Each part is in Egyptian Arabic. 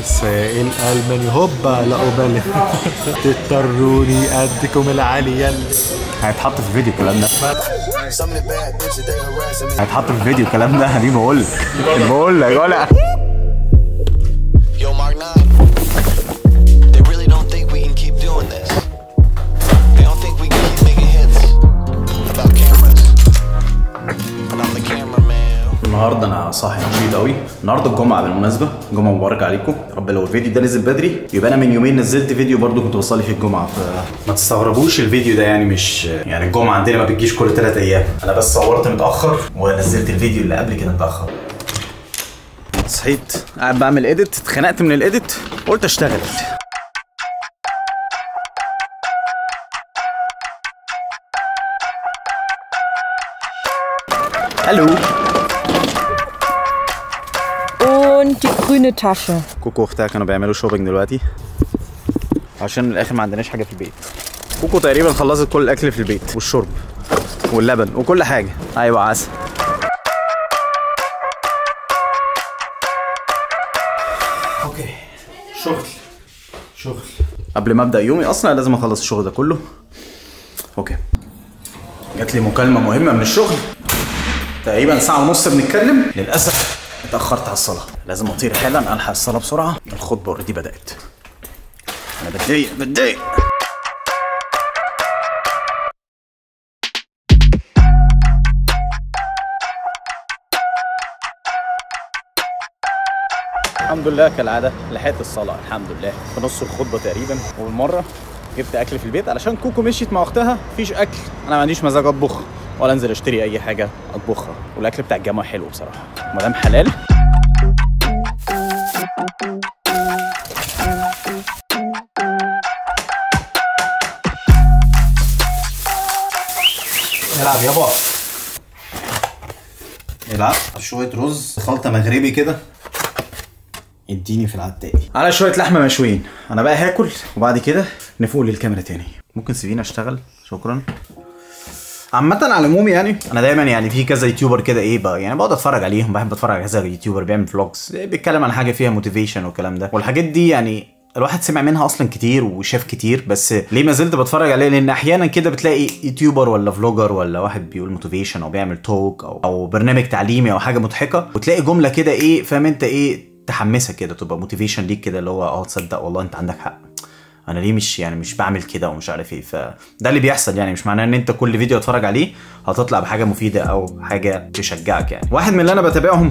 سائل الماني هوبا لا ابالي تضطروني قدكم العالي يلي هيتحط في فيديو الكلام ده Some of the bad bitches, they harassing me. هيتحط في فيديو الكلام ده دي بقول لك بقول لك ولا Yo, Mark 9. They really don't think we can keep doing this. They don't think we can keep making hits about cameras. But I'm the cameraman. النهارده انا صاحي نشيط قوي النهارده الجمعه بالمناسبه جمعه مباركه عليكم يا رب لو الفيديو ده نزل بدري يبقى انا من يومين نزلت فيديو برضو كنت بصلي في الجمعه فما تستغربوش الفيديو ده يعني مش يعني الجمعه عندنا ما بتجيش كل ثلاث ايام انا بس صورت متاخر ونزلت الفيديو اللي قبل كده متاخر صحيت قاعد بعمل اديت اتخنقت من الاديت قلت اشتغل الو Und die grüne Tasche. كوكو واختها كانوا بيعملوا شوبينج دلوقتي عشان من الاخر ما عندناش حاجه في البيت كوكو تقريبا خلصت كل الاكل في البيت والشرب واللبن وكل حاجه ايوه عسل اوكي شغل شغل قبل ما ابدا يومي اصلا لازم اخلص الشغل ده كله اوكي جات لي مكالمه مهمه من الشغل تقريبا ساعه ونص بنتكلم للاسف اتاخرت على الصلاه لازم اطير حالا الحق الصلاه بسرعه الخطبه اوريدي بدات انا بتضايق بتضايق الحمد لله كالعاده لحقت الصلاه الحمد لله في نص الخطبه تقريبا والمره جبت اكل في البيت علشان كوكو مشيت مع اختها مفيش اكل انا ما عنديش مزاج اطبخ ولا انزل اشتري اي حاجه اطبخها والاكل بتاع الجامعه حلو بصراحه ما دام حلال العب يابا العب شوية رز خلطة مغربي كده اديني في العداد على شوية لحمة مشويين انا بقى هاكل وبعد كده نفوق للكاميرا تاني ممكن سيبيني اشتغل شكرا عامة على العموم يعني انا دايما يعني في كذا يوتيوبر كده ايه بقى يعني بقعد اتفرج عليهم بحب اتفرج على كذا يوتيوبر بيعمل فلوجز بيتكلم عن حاجة فيها موتيفيشن والكلام ده والحاجات دي يعني الواحد سمع منها اصلا كتير وشاف كتير بس ليه ما زلت بتفرج عليها لان احيانا كده بتلاقي يوتيوبر ولا فلوجر ولا واحد بيقول موتيفيشن او بيعمل توك او او برنامج تعليمي او حاجه مضحكه وتلاقي جمله كده ايه فاهم انت ايه تحمسك كده تبقى موتيفيشن ليك كده اللي هو اه تصدق والله انت عندك حق انا ليه مش يعني مش بعمل كده ومش عارف ايه فده اللي بيحصل يعني مش معناه ان انت كل فيديو اتفرج عليه هتطلع بحاجه مفيده او حاجه تشجعك يعني واحد من اللي انا بتابعهم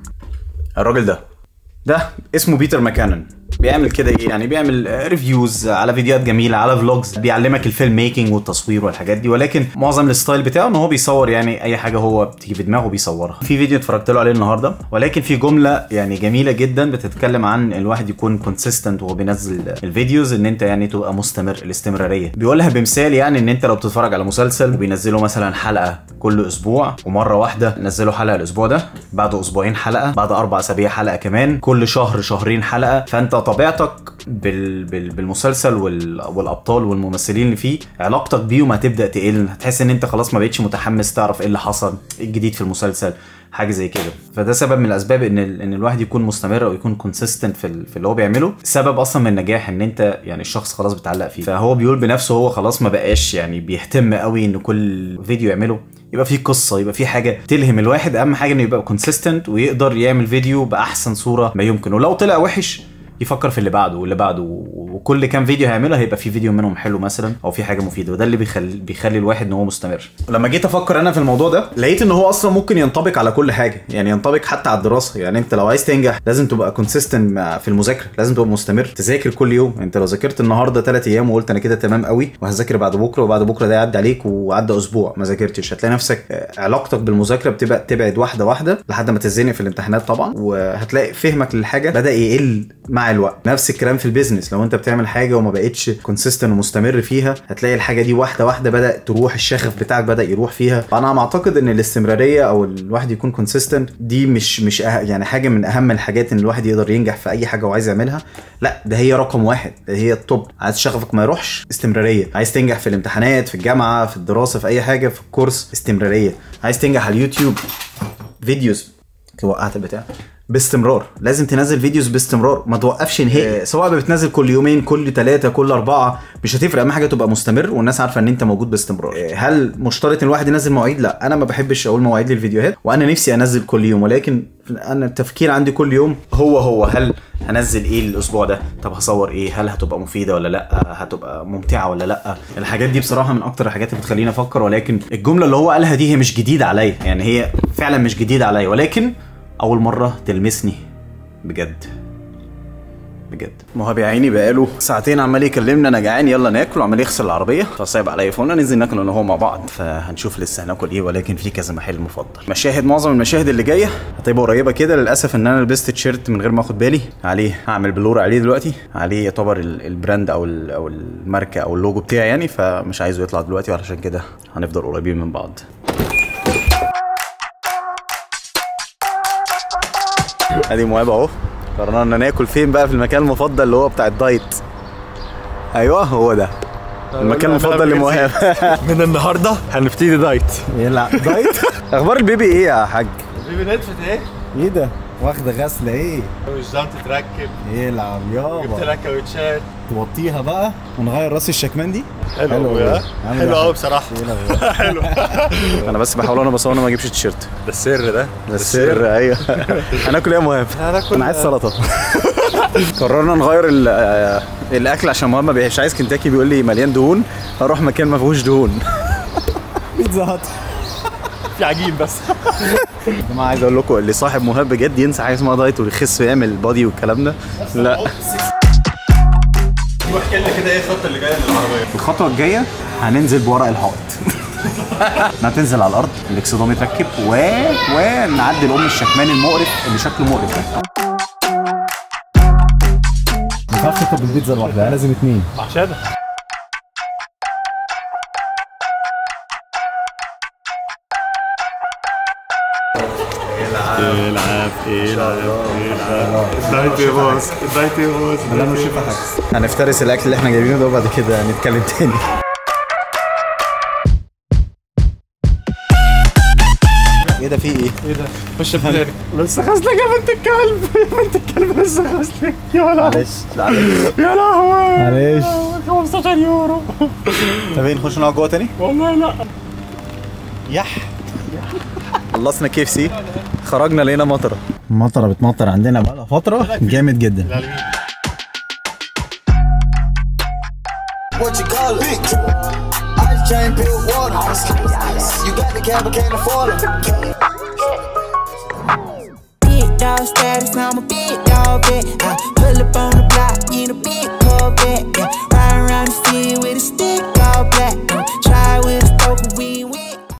الراجل ده ده اسمه بيتر ماكانن بيعمل كده ايه يعني بيعمل ريفيوز على فيديوهات جميله على فلوجز بيعلمك الفيلم ميكنج والتصوير والحاجات دي ولكن معظم الستايل بتاعه ان هو بيصور يعني اي حاجه هو بتيجي في دماغه بيصورها في فيديو اتفرجت له عليه النهارده ولكن في جمله يعني جميله جدا بتتكلم عن الواحد يكون كونسيستنت وهو بينزل الفيديوز ان انت يعني تبقى مستمر الاستمراريه بيقولها بمثال يعني ان انت لو بتتفرج على مسلسل وبينزلوا مثلا حلقه كل اسبوع ومره واحده نزلوا حلقه الاسبوع ده بعد اسبوعين حلقه بعد اربع اسابيع حلقه كمان كل شهر شهرين حلقه فانت طبيعتك بال... بال... بالمسلسل وال... والابطال والممثلين اللي فيه علاقتك بيهم هتبدا تقل هتحس ان انت خلاص ما بقتش متحمس تعرف ايه اللي حصل ايه الجديد في المسلسل حاجه زي كده فده سبب من الاسباب ان ال... ان الواحد يكون مستمر او يكون كونسيستنت في, ال... في اللي هو بيعمله سبب اصلا من النجاح ان انت يعني الشخص خلاص بتعلق فيه فهو بيقول بنفسه هو خلاص ما بقاش يعني بيهتم قوي ان كل فيديو يعمله يبقى فيه قصه يبقى فيه حاجه تلهم الواحد اهم حاجه انه يبقى كونسيستنت ويقدر يعمل فيديو باحسن صوره ما يمكن ولو طلع وحش يفكر في اللي بعده واللي بعده وكل كام فيديو هيعمله هيبقى في فيديو منهم حلو مثلا او في حاجه مفيده وده اللي بيخلي بيخلي الواحد ان هو مستمر لما جيت افكر انا في الموضوع ده لقيت ان هو اصلا ممكن ينطبق على كل حاجه يعني ينطبق حتى على الدراسه يعني انت لو عايز تنجح لازم تبقى كونسيستنت في المذاكره لازم تبقى مستمر تذاكر كل يوم انت لو ذاكرت النهارده ثلاث ايام وقلت انا كده تمام قوي وهذاكر بعد بكره وبعد بكره ده يعدي عليك وعدى اسبوع ما ذاكرتش هتلاقي نفسك علاقتك بالمذاكره بتبقى تبعد واحده واحده لحد ما تتزنق في الامتحانات طبعا وهتلاقي فهمك للحاجه بدا يقل مع الوقت نفس الكلام في البيزنس لو انت بتعمل حاجه وما بقتش كونسيستنت ومستمر فيها هتلاقي الحاجه دي واحده واحده بدا تروح الشغف بتاعك بدا يروح فيها فانا معتقد ان الاستمراريه او الواحد يكون كونسيستنت دي مش مش أه يعني حاجه من اهم الحاجات ان الواحد يقدر ينجح في اي حاجه هو عايز يعملها لا ده هي رقم واحد ده هي التوب عايز شغفك ما يروحش استمراريه عايز تنجح في الامتحانات في الجامعه في الدراسه في اي حاجه في الكورس استمراريه عايز تنجح على اليوتيوب فيديوز وقعت البتاع باستمرار لازم تنزل فيديوز باستمرار ما توقفش نهائي سواء بتنزل كل يومين كل ثلاثة كل أربعة مش هتفرق أهم حاجة تبقى مستمر والناس عارفة إن أنت موجود باستمرار آه، هل مشترط إن الواحد ينزل مواعيد لا أنا ما بحبش أقول مواعيد للفيديوهات وأنا نفسي أنزل كل يوم ولكن أنا التفكير عندي كل يوم هو هو هل هنزل ايه الاسبوع ده طب هصور ايه هل هتبقى مفيده ولا لا هتبقى ممتعه ولا لا الحاجات دي بصراحه من اكتر الحاجات اللي بتخليني افكر ولكن الجمله اللي هو قالها دي هي مش جديده عليا يعني هي فعلا مش جديده عليا ولكن اول مره تلمسني بجد بجد مهاب يا عيني بقاله ساعتين عمال يكلمنا انا جعان يلا ناكل وعمال يغسل العربيه فصعب عليا فقلنا ننزل ناكل انا وهو مع بعض فهنشوف لسه هناكل ايه ولكن في كذا محل مفضل مشاهد معظم المشاهد اللي جايه هتبقى قريبه كده للاسف ان انا لبست تيشيرت من غير ما اخد بالي عليه هعمل بلور عليه دلوقتي عليه يعتبر ال- البراند او ال- او الماركه او اللوجو بتاعي يعني فمش عايزه يطلع دلوقتي وعلشان كده هنفضل قريبين من بعض ادي مواب اهو قررنا ناكل فين بقى في المكان المفضل اللي هو بتاع الدايت ايوه هو ده المكان المفضل لموهاب من النهارده هنبتدي دايت يلعب دايت اخبار البيبي ايه يا حاج بيبي نتفت ايه؟ ايه ده واخده غسله ايه مش دام تتركب يلعب جبت يابا لك كاوتشات توطيها بقى ونغير راس الشكمان دي حلو حلو يا أوي. عامل حلو إيه؟ قوي بصراحه حلو انا بس بحاول انا بصور انا ما اجيبش التيشيرت ده السر ده ده السر ايوه هناكل ايه يا مهاب؟ هناكل- انا عايز سلطه قررنا نغير ال- آه، الاكل عشان مهاب مش عايز كنتاكي بيقول لي مليان دهون اروح مكان ما فيهوش دهون بيتزا هات في عجين بس يا جماعه عايز اقول لكم اللي صاحب مهاب بجد ينسى حاجه اسمها دايت ويخس ويعمل بادي والكلام ده لا واحكي لنا كده ايه الخطه اللي جايه للعربيه الخطوه الجايه هننزل بورق الحائط هتنزل على الارض الاكسدام يتركب و ونعدل ام الشكمان المقرف اللي شكله مقرف ده ما ينفعش تاكل البيتزا لوحدها لازم اتنين عشان العب العب العب الدايت يبوظ الدايت يبوظ هنفترس الاكل اللي احنا جايبينه ده وبعد كده نتكلم تاني ايه ده في ايه؟ ايه ده؟ خش بلاد لسه غسلك يا بنت الكلب يا بنت الكلب لسه غسلك يا ولد معلش معلش يا لهوي معلش 15 يورو طب ايه نخش نقعد جوه تاني؟ والله لا يح خلصنا كيف سي خرجنا لقينا مطره مطره بتمطر عندنا بقى فتره جامد جدا What you call it? Big ice chain, pure water. You got the cab, but can't afford it. Big dog status, now I'm a big dog, bitch. I pull up